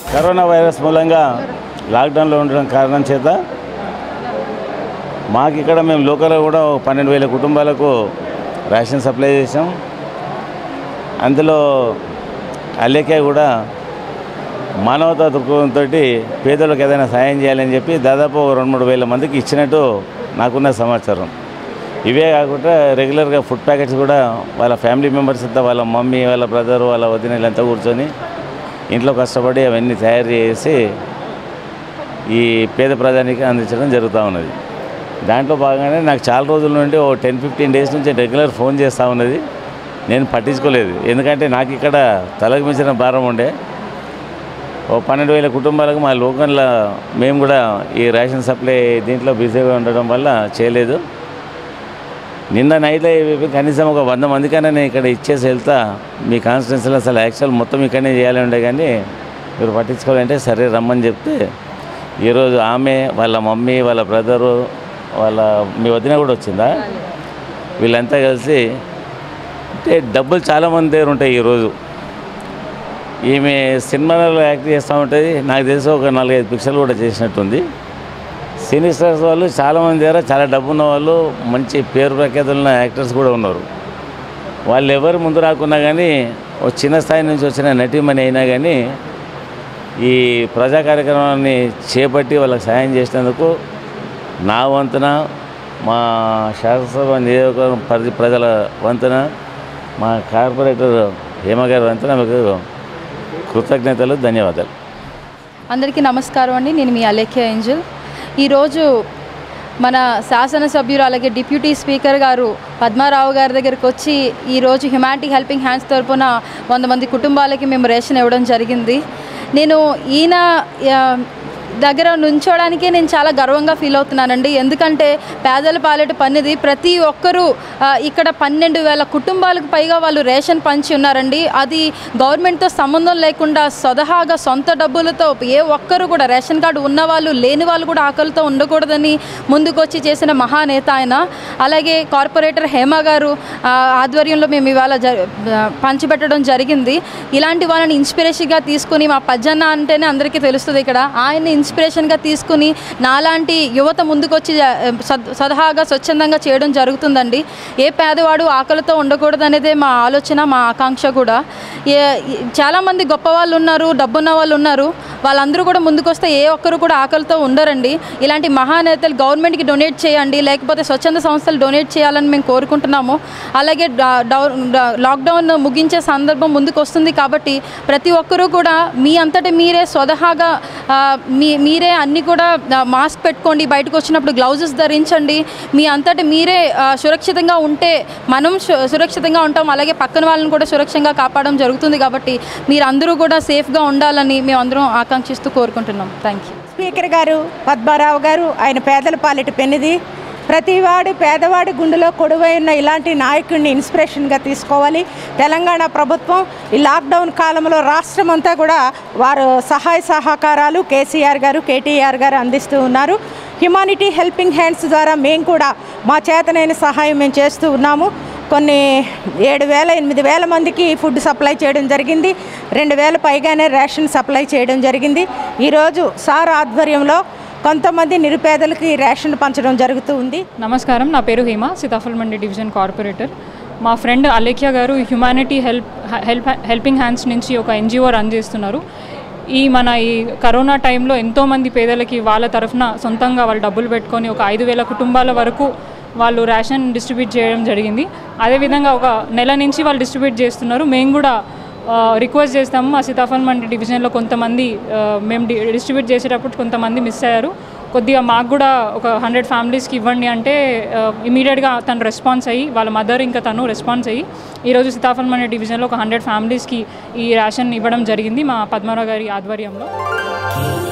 corona virus మూలంగా లాక్డౌన్లో ఉండడం కారణం చేత మాకు ఇక్కడ మేము లోకల్లో కూడా ఒక పన్నెండు వేల కుటుంబాలకు రేషన్ సప్లై చేసాం అందులో అల్లెకే కూడా మానవతా దృక్పథంతో పేదలకు ఏదైనా సాయం చేయాలని చెప్పి దాదాపు ఒక రెండు మూడు వేల మందికి ఇచ్చినట్టు నాకున్న సమాచారం ఇవే కాకుండా రెగ్యులర్గా ఫుడ్ ప్యాకెట్స్ కూడా వాళ్ళ ఫ్యామిలీ మెంబర్స్ అంతా వాళ్ళ మమ్మీ వాళ్ళ బ్రదర్ వాళ్ళ వదినలంతా కూర్చొని ఇంట్లో కష్టపడి అవన్నీ తయారు చేసి ఈ పేద ప్రజానికి అందించడం జరుగుతూ ఉన్నది దాంట్లో భాగంగానే నాకు చాలా రోజుల నుండి ఓ టెన్ ఫిఫ్టీన్ డేస్ నుంచి రెగ్యులర్ ఫోన్ చేస్తూ ఉన్నది నేను పట్టించుకోలేదు ఎందుకంటే నాకు ఇక్కడ తలకు మించిన భారం ఉండే ఓ పన్నెండు వేల కుటుంబాలకు మా లోకల్లో మేము కూడా ఈ రేషన్ సప్లై దీంట్లో బిజీగా ఉండడం వల్ల చేయలేదు నిన్న నైట్ కనీసం ఒక వంద మందికైనా నేను ఇక్కడ ఇచ్చేసి వెళ్తా మీ కాన్స్టిట్యున్సీలో అసలు యాక్చువల్ మొత్తం ఇక్కడనే చేయాలి ఉండే కానీ మీరు పట్టించుకోవాలంటే సరే రమ్మని చెప్తే ఈరోజు ఆమె వాళ్ళ మమ్మీ వాళ్ళ బ్రదరు వాళ్ళ మీ వదిన కూడా వచ్చిందా వీళ్ళంతా కలిసి అంటే డబ్బులు చాలామంది దగ్గర ఉంటాయి ఈరోజు ఈమె సినిమాలలో యాక్ట్ చేస్తూ ఉంటుంది నాకు తెలిసి ఒక నాలుగైదు పిక్చర్లు కూడా చేసినట్టుంది సినీ స్టార్స్ వాళ్ళు చాలామంది దగ్గర చాలా డబ్బు ఉన్న వాళ్ళు మంచి పేరు ప్రఖ్యాతులు ఉన్న యాక్టర్స్ కూడా ఉన్నారు వాళ్ళు ఎవరు ముందు రాకున్నా కానీ ఒక చిన్న స్థాయి నుంచి వచ్చిన నటీమణి అయినా కానీ ఈ ప్రజా కార్యక్రమాన్ని చేపట్టి వాళ్ళకి సాయం చేసినందుకు నా వంతున మా శాసనసభ నియోజకవర్గం పరిధి ప్రజల వంతున మా కార్పొరేటర్ హేమ గారి వంతున మీకు కృతజ్ఞతలు ధన్యవాదాలు అందరికీ నమస్కారం అండి నేను మీ అలేఖ్య ఏంజల్ ఈరోజు మన శాసనసభ్యులు అలాగే డిప్యూటీ స్పీకర్ గారు పద్మారావు గారి దగ్గరికి వచ్చి ఈరోజు హ్యుమానిటీ హెల్పింగ్ హ్యాండ్స్ తరపున వంద మంది కుటుంబాలకి మేము రేషన్ ఇవ్వడం జరిగింది నేను ఈయన ఆ, దగ్గర నుంచోడానికే నేను చాలా గర్వంగా ఫీల్ అవుతున్నానండి ఎందుకంటే పేదల పాలెట పనిది ప్రతి ఒక్కరూ ఆ, ఇక్కడ పన్నెండు వేల కుటుంబాలకు పైగా వాళ్ళు రేషన్ పంచి ఉన్నారండి అది గవర్నమెంట్తో సంబంధం లేకుండా స్వతహాగా సొంత డబ్బులతో ఏ ఒక్కరు కూడా రేషన్ కార్డు ఉన్న వాళ్ళు లేని వాళ్ళు కూడా ఆకలితో ఉండకూడదని ముందుకొచ్చి చేసిన మహానేత ఆయన అలాగే కార్పొరేటర్ హేమ గారు ఆ, ఆధ్వర్యంలో మేము ఇవాళ జ ఆ, పంచిపెట్టడం జరిగింది ఇలాంటి వాళ్ళని ఇన్స్పిరేషన్గా తీసుకుని మా పజ్జన్న అంటేనే అందరికీ తెలుస్తుంది ఇక్కడ ఆయన్ని ఇన్స్పిరేషన్గా తీసుకుని నాలాంటి యువత ముందుకొచ్చి ఆ, సద్- సదహాగా స్వచ్ఛందంగా చేయడం జరుగుతుందండి ఏ పేదవాడు ఆకలితో ఉండకూడదు అనేదే మా ఆలోచన మా ఆకాంక్ష కూడా ఏ ఈ- చాలామంది గొప్ప వాళ్ళు ఉన్నారు డబ్బున్న వాళ్ళు ఉన్నారు వాళ్ళందరూ కూడా ముందుకొస్తే ఏ ఒక్కరు కూడా ఆకలితో ఉండరండి ఇలాంటి మహానేతలు గవర్నమెంట్కి డొనేట్ చేయండి లేకపోతే స్వచ్ఛంద సంస్థలు డొనేట్ చేయాలని మేము కోరుకుంటున్నాము అలాగే డా- డౌ- డా- లాక్డౌన్ ముగించే సందర్భం ముందుకు వస్తుంది కాబట్టి ప్రతి ఒక్కరూ కూడా మీ అంతటి మీరే స్వతహాగా ఆ, మీ మీరే అన్నీ కూడా ఆ, మాస్క్ పెట్టుకోండి బయటకు వచ్చినప్పుడు గ్లౌజెస్ ధరించండి మీ అంతటి మీరే ఆ, సురక్షితంగా ఉంటే మనం సు- సురక్షితంగా ఉంటాం అలాగే పక్కన వాళ్ళని కూడా సురక్షంగా కాపాడడం జరుగుతుంది కాబట్టి మీరు అందరూ కూడా సేఫ్గా ఉండాలని మేము అందరం ఆకాంక్షిస్తూ కోరుకుంటున్నాం థ్యాంక్ యూ స్పీకర్ గారు పద్మారావు గారు ఆయన పేదల పాలిట పెన్నిది ప్రతివాడు పేదవాడి గుండెలో కొడువై ఉన్న ఇలాంటి నాయకుడిని ఇన్స్పిరేషన్గా తీసుకోవాలి తెలంగాణ ప్రభుత్వం ఈ లాక్డౌన్ కాలంలో రాష్ట్రం అంతా కూడా వారు సహాయ సహకారాలు కేసీఆర్ గారు కేటీఆర్ గారు అందిస్తూ ఉన్నారు హ్యుమానిటీ హెల్పింగ్ హ్యాండ్స్ ద్వారా మేము కూడా మా చేతనైన సహాయం మేము చేస్తూ ఉన్నాము కొన్ని ఏడు వేల ఎనిమిది వేల మందికి ఫుడ్ సప్లై చేయడం జరిగింది రెండు వేల పైగానే రేషన్ సప్లై చేయడం జరిగింది ఈరోజు సార్ ఆధ్వర్యంలో కొంతమంది నిరుపేదలకి రేషన్ పంచడం జరుగుతూ ఉంది నమస్కారం నా పేరు హేమ సీతాఫల్ మండి డివిజన్ కార్పొరేటర్ మా friend Alekhya garu humanity help help helping hands నుంచి ఒక ఎన్జిఓ రన్ చేస్తున్నారు ఈ మన ఈ కరోనా టైంలో ఎంతోమంది పేదలకి వాళ్ళ తరఫున సొంతంగా వాళ్ళు డబ్బులు పెట్టుకొని ఒక ఐదు వేల కుటుంబాల వరకు వాళ్ళు రేషన్ డిస్ట్రిబ్యూట్ చేయడం జరిగింది అదేవిధంగా ఒక నెల నుంచి వాళ్ళు డిస్ట్రిబ్యూట్ చేస్తున్నారు మేము కూడా ఆ, రిక్వెస్ట్ చేస్తాము మా సీతాఫల్ మండి డివిజన్లో కొంతమంది ఆ, మేము డి- డిస్ట్రిబ్యూట్ చేసేటప్పుడు కొంతమంది మిస్ అయ్యారు కొద్దిగా మాకు కూడా ఒక హండ్రెడ్ ఫ్యామిలీస్కి ఇవ్వండి అంటే ఇమీడియట్గా తను రెస్పాన్స్ అయ్యి వాళ్ళ మదర్ ఇంకా తను రెస్పాన్స్ అయ్యి ఈరోజు సీతాఫల్ మండి డివిజన్లో ఒక హండ్రెడ్ ఫ్యామిలీస్కి ఈ రేషన్ ఇవ్వడం జరిగింది మా పద్మారావు గారి ఆధ్వర్యంలో